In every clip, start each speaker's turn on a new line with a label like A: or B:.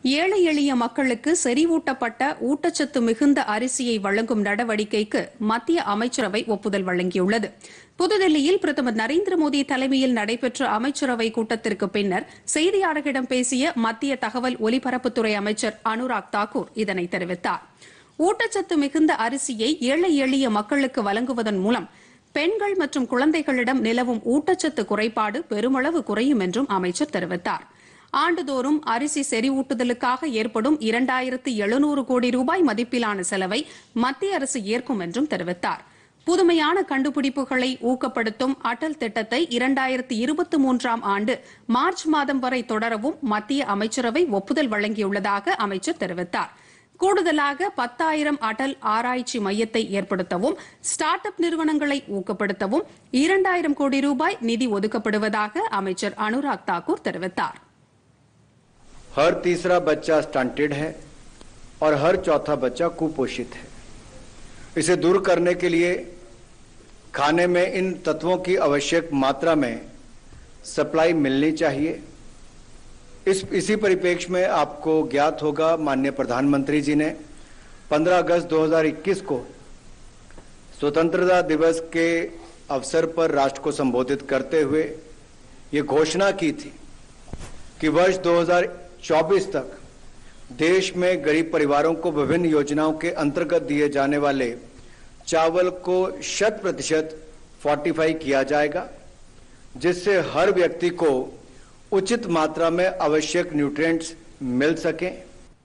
A: ஏழை எளிய மக்களுக்கு செறிவூட்டப்பட்ட ஊட்டச்சத்து மிகுந்த அரிசியை வழங்கும் நடவடிக்கைக்கு மத்திய அமைச்சரவை ஒப்புதல் வழங்கியுள்ளது புதுதில்லியில் பிரதமர் நரேந்திர மோடி தலைமையில் நடைபெற்ற அமைச்சரவை கூட்டத்திற்கு பின்னர் செய்தியாளர்களிடம் பேசிய மத்திய தகவல் ஒலிபரப்புத்துறை அமைச்சர் அனுராக் தாக்கூர் இதனை தெரிவித்தார் ஊட்டச்சத்து மிகுந்த அரிசியை ஏழை எளிய மக்களுக்கு வழங்குவதன் மூலம் பெண்கள் மற்றும் குழந்தைகளிடம் நிலவும் ஊட்டச்சத்து குறைபாடு பெருமளவு குறையும் என்றும் அமைச்சர் தெரிவித்தார் ஆண்டுதோறும் அரிசி செறிவூட்டுதலுக்காக ஏற்படும் இரண்டாயிரத்து எழுநூறு கோடி ரூபாய் மதிப்பிலான செலவை மத்திய அரசு ஏற்கும் என்றும் தெரிவித்தார் புதுமையான கண்டுபிடிப்புகளை ஊக்கப்படுத்தும் அடல் திட்டத்தை இரண்டாயிரத்து இருபத்தி மூன்றாம் ஆண்டு மார்ச் மாதம் வரை தொடரவும் மத்திய அமைச்சரவை ஒப்புதல் வழங்கியுள்ளதாக அமைச்சர் தெரிவித்தார் கூடுதலாக பத்தாயிரம் அடல் ஆராய்ச்சி மையத்தை ஏற்படுத்தவும் ஸ்டார்ட் அப் நிறுவனங்களை ஊக்கப்படுத்தவும் இரண்டாயிரம் கோடி ரூபாய் நிதி ஒதுக்கப்படுவதாக அமைச்சர் அனுராக் தாக்கூர் தெரிவித்தார்
B: हर तीसरा बच्चा स्टंटेड है और हर चौथा बच्चा कुपोषित है इसे दूर करने के लिए खाने में इन तत्वों की आवश्यक मात्रा में सप्लाई मिलनी चाहिए इस इसी परिप्रेक्ष्य में आपको ज्ञात होगा माननीय प्रधानमंत्री जी ने 15 अगस्त 2021 को स्वतंत्रता दिवस के अवसर पर राष्ट्र को संबोधित करते हुए ये घोषणा की थी कि वर्ष 2024 तक देश में गरीब परिवारों को विभिन्न योजनाओं के अंतर्गत दिए जाने वाले चावल को शत प्रतिशत फोर्टिफाई किया जाएगा जिससे हर व्यक्ति को उचित मात्रा में आवश्यक न्यूट्रिएंट्स मिल सकें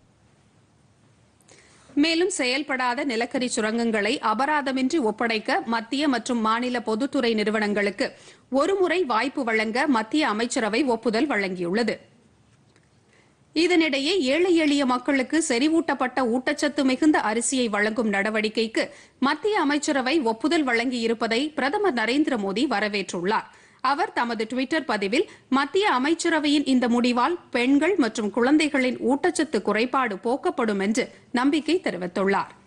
A: மேலும் செயல்படாத நிலக்கரி சுரங்கங்களை அபராதமின்றி ஒப்படைக்க மத்திய மற்றும் மாநில பொதுத்துறை நிறுவனங்களுக்கு ஒருமுறை வாய்ப்பு வழங்க மத்திய அமைச்சரவை ஒப்புதல் வழங்கியுள்ளது இதனிடையே ஏழை எளிய மக்களுக்கு செறிவூட்டப்பட்ட ஊட்டச்சத்து மிகுந்த அரிசியை வழங்கும் நடவடிக்கைக்கு மத்திய அமைச்சரவை ஒப்புதல் வழங்கியிருப்பதை பிரதமர் நரேந்திர மோடி வரவேற்றுள்ளார் அவர் தமது டுவிட்டர் பதிவில் மத்திய அமைச்சரவையின் இந்த முடிவால் பெண்கள் மற்றும் குழந்தைகளின் ஊட்டச்சத்து குறைபாடு போக்கப்படும் என்று நம்பிக்கை தெரிவித்துள்ளார்